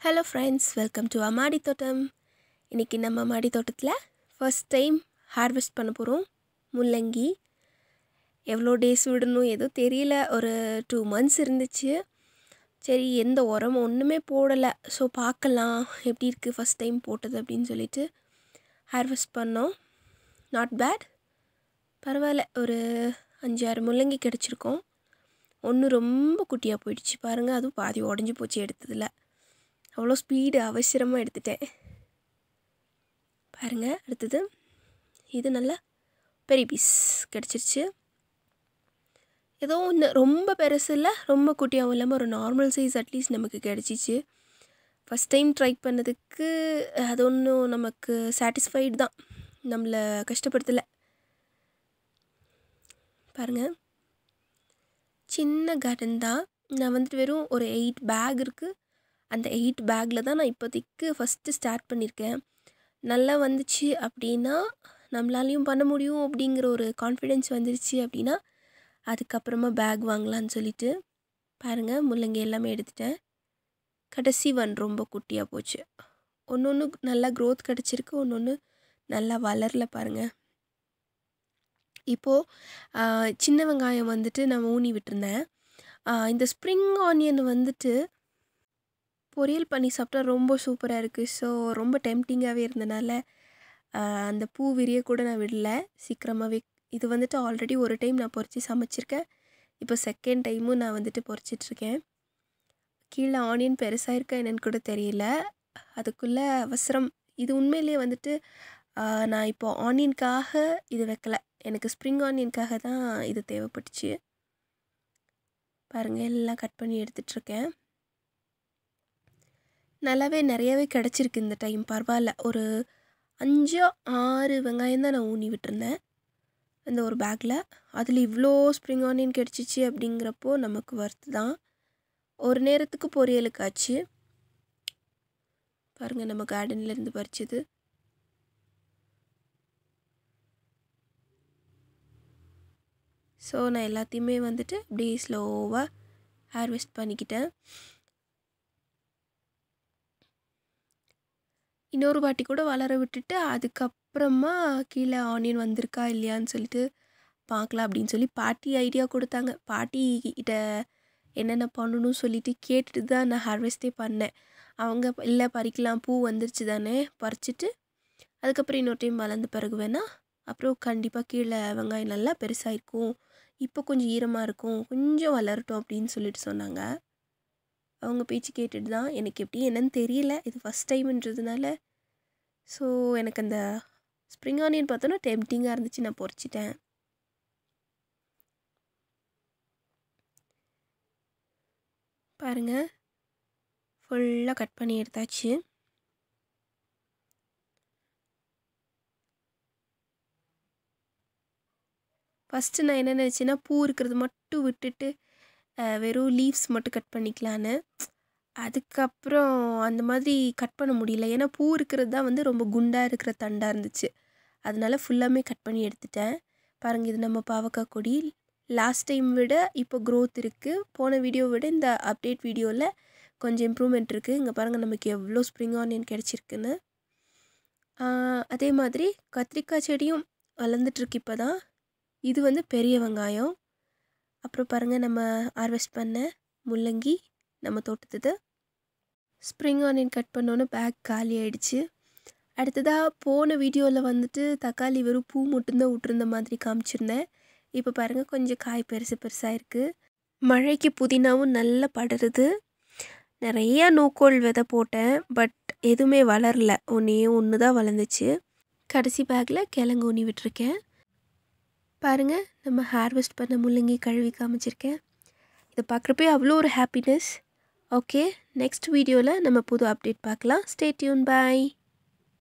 hello friends welcome to அம்மாடி தோட்டம் இன்றைக்கி நம்ம மாடி தோட்டத்தில் ஃபர்ஸ்ட் டைம் ஹார்வெஸ்ட் பண்ண போகிறோம் முள்ளங்கி எவ்வளோ டேஸ் விடணும் ஏதோ தெரியல ஒரு டூ மந்த்ஸ் இருந்துச்சு சரி எந்த உரமும் ஒன்றுமே போடலை ஸோ பார்க்கலாம் எப்படி இருக்குது ஃபஸ்ட் டைம் போட்டது அப்படின்னு சொல்லிட்டு ஹார்வெஸ்ட் பண்ணோம் நாட் பேட் பரவாயில்ல ஒரு அஞ்சாறு முள்ளங்கி கிடச்சிருக்கோம் ஒன்று ரொம்ப குட்டியாக போயிடுச்சு பாருங்கள் அதுவும் பாதி உடஞ்சி போச்சு எடுத்ததில் அவ்வளோ ஸ்பீடு அவசரமாக எடுத்துட்டேன் பாருங்கள் அடுத்தது இது நல்லா பெரிய பீஸ் கிடச்சிருச்சு ஏதோ ஒன்று ரொம்ப பெருசு இல்லை ரொம்ப குட்டியாகவும் இல்லாமல் ஒரு நார்மல் சைஸ் அட்லீஸ்ட் நமக்கு கிடச்சிச்சு ஃபஸ்ட் டைம் ட்ரை பண்ணதுக்கு அது ஒன்றும் நமக்கு சாட்டிஸ்ஃபைடு தான் நம்மளை கஷ்டப்படுத்தலை பாருங்கள் சின்ன கார்டன் தான் நான் வந்துட்டு வெறும் ஒரு எயிட் பேக் இருக்குது அந்த எயிட் பேக்கில் தான் நான் இப்போதைக்கு ஃபஸ்ட்டு ஸ்டார்ட் பண்ணியிருக்கேன் நல்லா வந்துச்சு அப்படின்னா நம்மளாலையும் பண்ண முடியும் அப்படிங்கிற ஒரு கான்ஃபிடென்ஸ் வந்துருச்சு அப்படின்னா அதுக்கப்புறமா பேக் வாங்கலான்னு சொல்லிட்டு பாருங்கள் முள்ளங்கி எல்லாமே எடுத்துட்டேன் கடைசி ஒன் ரொம்ப குட்டியாக போச்சு ஒன்று ஒன்று நல்லா க்ரோத் கிடச்சிருக்கு ஒன்று ஒன்று நல்லா வளரல பாருங்கள் இப்போது சின்ன வெங்காயம் வந்துட்டு நான் ஊனி விட்டுருந்தேன் இந்த ஸ்ப்ரிங் ஆனியன் வந்துட்டு பொரியல் பண்ணி சாப்பிட்டா ரொம்ப சூப்பராக இருக்குது ஸோ ரொம்ப டெம்டிங்காகவே இருந்தனால அந்த பூ விரிய கூட நான் விடல சீக்கிரமாகவே இது வந்துட்டு ஆல்ரெடி ஒரு டைம் நான் பொறிச்சு சமைச்சிருக்கேன் இப்போ செகண்ட் டைமும் நான் வந்துட்டு பொறிச்சிட்ருக்கேன் கீழே ஆனியன் பெருசாக இருக்கா என்னன்னு கூட தெரியல அதுக்குள்ளே அவசரம் இது உண்மையிலேயே வந்துட்டு நான் இப்போ ஆனியனுக்காக இது வைக்கல எனக்கு ஸ்ப்ரிங் ஆனியனுக்காக தான் இது தேவைப்பட்டுச்சு பாருங்கள் எல்லாம் கட் பண்ணி எடுத்துட்ருக்கேன் நல்லாவே நிறையவே கிடச்சிருக்கு இந்த டைம் பரவாயில்ல ஒரு அஞ்சு ஆறு வெங்காயம் தான் நான் ஊனி விட்டுருந்தேன் அந்த ஒரு பேக்கில் அதில் இவ்வளோ ஸ்ப்ரிங் ஆனியன் கிடச்சிச்சு அப்படிங்கிறப்போ நமக்கு ஒர்த்து தான் ஒரு நேரத்துக்கு பொரியலுக்கு ஆச்சு பாருங்கள் நம்ம கார்டன்லேருந்து பறிச்சது ஸோ நான் எல்லாத்தையுமே வந்துட்டு அப்படியே ஸ்லோவாக ஹார்வெஸ்ட் பண்ணிக்கிட்டேன் இன்னொரு வாட்டி கூட வளர விட்டுட்டு அதுக்கப்புறமா கீழே ஆனியன் வந்திருக்கா இல்லையான்னு சொல்லிட்டு பார்க்கலாம் அப்படின்னு சொல்லி பாட்டி ஐடியா கொடுத்தாங்க பாட்டி கிட்ட என்னென்ன பண்ணணும்னு சொல்லிட்டு கேட்டுட்டு தான் நான் ஹார்வெஸ்டே பண்ணேன் அவங்க இல்லை பறிக்கலாம் பூ வந்துருச்சு தானே பறிச்சிட்டு அதுக்கப்புறம் இன்னொரு டைம் வளர்ந்த பிறகு வேணால் அப்புறம் கண்டிப்பாக கீழே வெங்காயம் நல்லா பெருசாக இருக்கும் இப்போ கொஞ்சம் ஈரமாக இருக்கும் கொஞ்சம் வளரட்டும் அப்படின்னு சொல்லிட்டு சொன்னாங்க அவங்க பேச்சு கேட்டுட்டு தான் எனக்கு எப்படி என்னன்னு தெரியல இது ஃபஸ்ட் டைம்ன்றதுனால ஸோ எனக்கு அந்த ஸ்ப்ரிங் ஆனியன் பார்த்தோன்னா டெம்டிங்காக இருந்துச்சு நான் பொறிச்சிட்டேன் பாருங்கள் ஃபுல்லாக கட் பண்ணி எடுத்தாச்சு ஃபஸ்ட்டு நான் என்ன நினச்சேன்னா பூ இருக்கிறது மட்டும் விட்டுட்டு வெறும் லீவ்ஸ் மட்டும் கட் பண்ணிக்கலான்னு அதுக்கப்புறம் அந்த மாதிரி கட் பண்ண முடியல ஏன்னா பூ இருக்கிறது தான் வந்து ரொம்ப குண்டாக இருக்கிற தண்டாக இருந்துச்சு அதனால ஃபுல்லாமே கட் பண்ணி எடுத்துட்டேன் பாருங்கள் இது நம்ம பாவக்காய் கொடி லாஸ்ட் டைம் விட இப்போ க்ரோத் இருக்குது போன வீடியோ விட இந்த அப்டேட் வீடியோவில் கொஞ்சம் இம்ப்ரூவ்மெண்ட் இருக்குது இங்கே பாருங்கள் நமக்கு எவ்வளோ ஸ்ப்ரிங் ஆனியன் கிடச்சிருக்குன்னு அதே மாதிரி கத்திரிக்காய் செடியும் வளர்ந்துட்டுருக்கு இப்போ தான் இது வந்து பெரிய வெங்காயம் அப்புறம் பாருங்கள் நம்ம ஹார்வெஸ்ட் பண்ண முள்ளங்கி நம்ம தோட்டத்துது ஸ்ப்ரிங் ஆனியன் கட் பண்ணோன்னு பேக் காலி ஆகிடுச்சு அடுத்ததாக போன வீடியோவில் வந்துட்டு தக்காளி வெறும் பூ மட்டும்தான் விட்டுருந்த மாதிரி காமிச்சிருந்தேன் இப்போ பாருங்கள் கொஞ்சம் காய் பெருசு பெருசாக இருக்குது மழைக்கு புதினாவும் நல்லா படருது நிறையா நூக்கோல் விதை போட்டேன் பட் எதுவுமே வளரல ஒன்றே ஒன்று தான் வளர்ந்துச்சு கடைசி பேக்கில் கிழங்கு ஊனி விட்டுருக்கேன் பாருங்கள் நம்ம ஹார்வெஸ்ட் பண்ண முள்ளங்கி கழுவி காமிச்சிருக்கேன் இதை பார்க்குறப்பே அவ்வளோ ஒரு ஹாப்பினஸ் ஓகே நெக்ஸ்ட் வீடியோவில் நம்ம புது அப்டேட் பார்க்கலாம் ஸ்டே டியூன் பாய்